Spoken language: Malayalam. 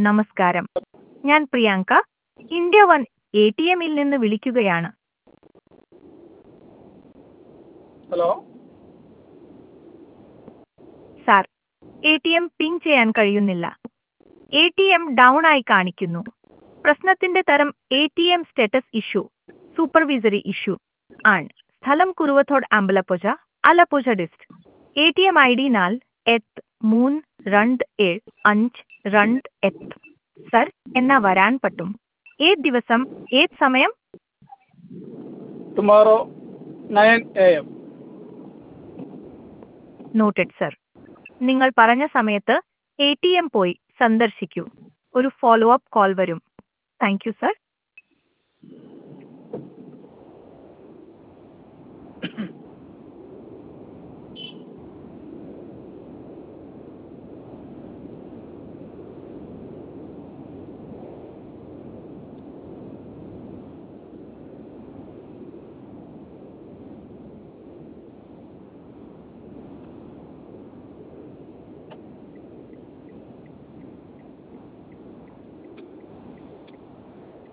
നമസ്കാരം ഞാൻ Priyanka India one A T എമ്മിൽ നിന്ന് വിളിക്കുകയാണ് hello sir A T M ping ചെയ്യാൻ കഴിയുന്നില്ല എ ടി എം ഡൗൺ ആയി കാണിക്കുന്നു പ്രശ്നത്തിന്റെ തരം A T M status issue supervisory issue ആണ് സ്ഥലം Kuruvathodu Ambalappuzha Alappuzha district A T M I D നാൽ എത്ത് മൂന്ന് രണ്ട് ഏഴ് അഞ്ച് രണ്ട് എത്ത് സർ എന്നാ വരാൻ പറ്റും ഏത് ദിവസം ഏത് സമയം tomorrow nine A M noted sir നിങ്ങൾ പറഞ്ഞ സമയത്ത് എ ടി എം പോയി സന്ദർശിക്കൂ ഒരു ഫോളോ അപ്പ് കോൾ വരും താങ്ക് യു സർ